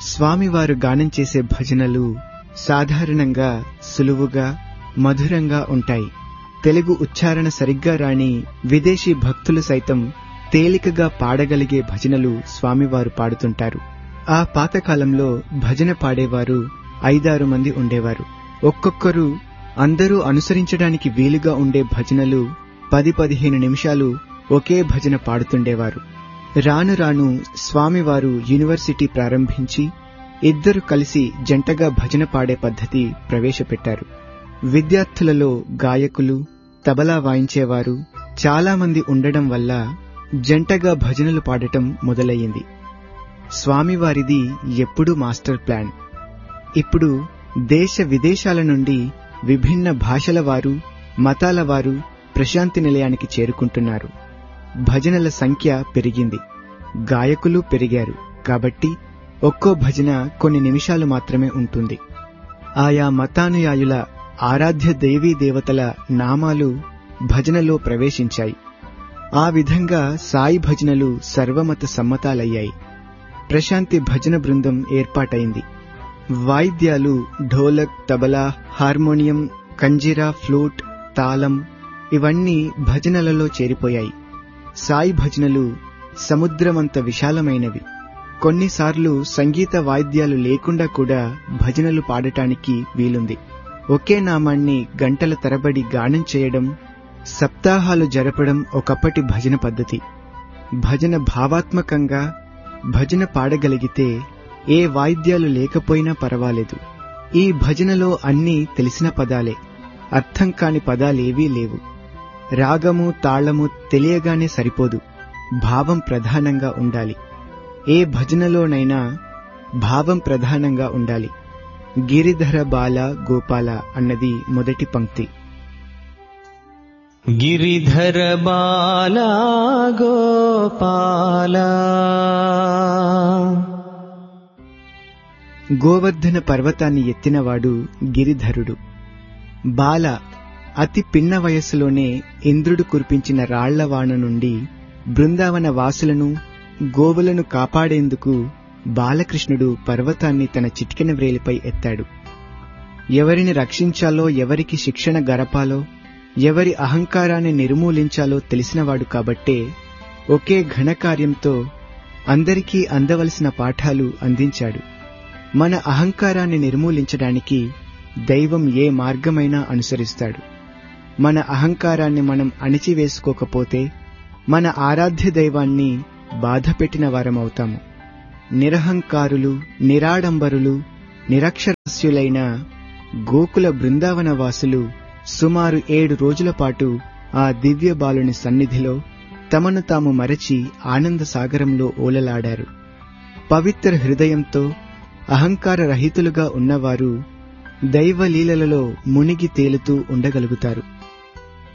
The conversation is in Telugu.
స్వామివారు గానం చేసే భజనలు సాధారణంగా సులువుగా మధురంగా ఉంటాయి తెలుగు ఉచ్చారణ సరిగ్గా రాని విదేశీ భక్తులు సైతం తేలికగా పాడగలిగే భజనలు స్వామివారు పాడుతుంటారు ఆ పాతకాలంలో భజన పాడేవారు ఐదారు మంది ఉండేవారు ఒక్కొక్కరు అందరూ అనుసరించడానికి వీలుగా ఉండే భజనలు పది పదిహేను నిమిషాలు ఒకే భజన పాడుతుండేవారు రాను రాను స్వామివారు యూనివర్సిటీ ప్రారంభించి ఇద్దరు కలిసి జంటగా భజన పాడే పద్ధతి ప్రవేశపెట్టారు విద్యార్థులలో గాయకులు తబలా వాయించేవారు చాలా మంది ఉండడం వల్ల జంటగా భజనలు పాడటం మొదలయ్యింది స్వామివారిది ఎప్పుడూ మాస్టర్ ప్లాన్ ఇప్పుడు దేశ విదేశాల నుండి విభిన్న భాషల వారు మతాల వారు ప్రశాంతి నిలయానికి చేరుకుంటున్నారు భజనల సంఖ్య పెరిగింది గాయకులు పెరిగారు కాబట్టి ఒక్కో భజన కొన్ని నిమిషాలు మాత్రమే ఉంటుంది ఆయా మతానుయాయుల ఆరాధ్య దేవీ దేవతల నామాలు భజనలో ప్రవేశించాయి ఆ విధంగా సాయి భజనలు సర్వమత సమ్మతాలయ్యాయి ప్రశాంతి భజన బృందం ఏర్పాటైంది వాయిద్యాలు ఢోలక్ తబలా హార్మోనియం కంజిరా ఫ్లూట్ తాళం ఇవన్నీ భజనలలో చేరిపోయాయి సాయి భజనలు సముద్రమంత విశాలమైనవి కొన్నిసార్లు సంగీత వాయిద్యాలు లేకుండా కూడా భజనలు పాడటానికి వీలుంది ఒకే నామాన్ని గంటల తరబడి గానం చేయడం సప్తాహాలు జరపడం ఒకప్పటి భజన పద్ధతి భజన భావాత్మకంగా భజన పాడగలిగితే ఏ వాయిద్యాలు లేకపోయినా పర్వాలేదు ఈ భజనలో అన్నీ తెలిసిన పదాలే అర్థం కాని పదాలేవీ లేవు రాగము తాళము తెలియగానే సరిపోదు భావం ప్రధానంగా ఉండాలి ఏ భజనలోనైనా భావం ప్రధానంగా ఉండాలి గిరిధర బాల గోపాల అన్నది మొదటి పంక్తి గిరిధర బాలా గోపాల గోవర్ధన పర్వతాన్ని ఎత్తినవాడు గిరిధరుడు బాల అతి పిన్న వయస్సులోనే ఇంద్రుడు కురిపించిన రాళ్లవాన నుండి బృందావన వాసులను గోవులను కాపాడేందుకు బాలకృష్ణుడు పర్వతాన్ని తన చిటికెన వ్రేలిపై ఎత్తాడు ఎవరిని రక్షించాలో ఎవరికి శిక్షణ గరపాలో ఎవరి అహంకారాన్ని నిర్మూలించాలో తెలిసినవాడు కాబట్టే ఒకే ఘనకార్యంతో అందరికీ అందవలసిన పాఠాలు అందించాడు మన అహంకారాన్ని నిర్మూలించడానికి దైవం ఏ మార్గమైనా అనుసరిస్తాడు మన అహంకారాన్ని మనం అణిచివేసుకోకపోతే మన ఆరాధ్య దైవాన్ని బాధపెట్టిన వారమవుతాము నిరహంకారులు నిరాడంబరులు నిరక్షరస్యులైన గోకుల బృందావన వాసులు సుమారు ఏడు రోజుల పాటు ఆ దివ్య బాలుని సన్నిధిలో తమను తాము మరచి ఆనంద సాగరంలో ఓలలాడారు పవిత్ర హృదయంతో అహంకార రహితులుగా ఉన్నవారు దైవలీలలలో మునిగి తేలుతూ ఉండగలుగుతారు